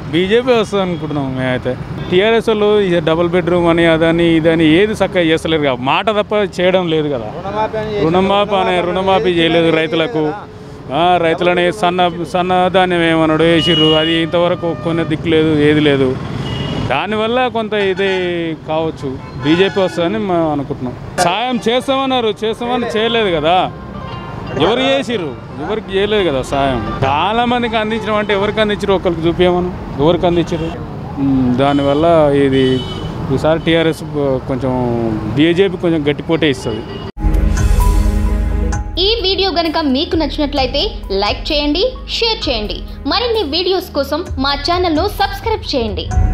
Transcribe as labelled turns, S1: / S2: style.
S1: BJP వస్తుంది అనుకుంటున్నాం మేమైతే టీఆర్ఎస్ వాళ్ళు ఇక డబుల్ బెడ్రూమ్ అని అదని ఇదని ఏది చక్కగా చేస్తలేరు కదా మాట తప్ప చేయడం లేదు కదా రుణమాఫీ అనే రుణమాఫీ చేయలేదు రైతులకు ఆ, రైతులని సన్న సన్న ధాన్యం ఏమన్నాడు వేసిర్రు అది ఇంతవరకు కొనే దిక్కు లేదు ఏది లేదు దానివల్ల కొంత ఇది కావచ్చు బీజేపీ వస్తుందని మేము అనుకుంటున్నాం సాయం చేస్తామన్నారు చేస్తామని చేయలేదు కదా ఎవరు చేసిర్రు ఎవరికి చేయలేదు కదా సాయం చాలా మందికి అందించడం అంటే ఎవరికి అందించారు ఒకరికి చూపించమను ఎవరికి అందించారు ఉమ్, దానివల్ల ఇది ఈసారి టీఆర్ఎస్ కొంచెం బీజేపీ కొంచెం గట్టి పోటీ ఇస్తుంది
S2: ఈ వీడియో గనుక మీకు నచ్చినట్లయితే లైక్ చేయండి షేర్ చేయండి మరిన్ని వీడియోస్ కోసం మా ఛానల్ను సబ్స్క్రైబ్ చేయండి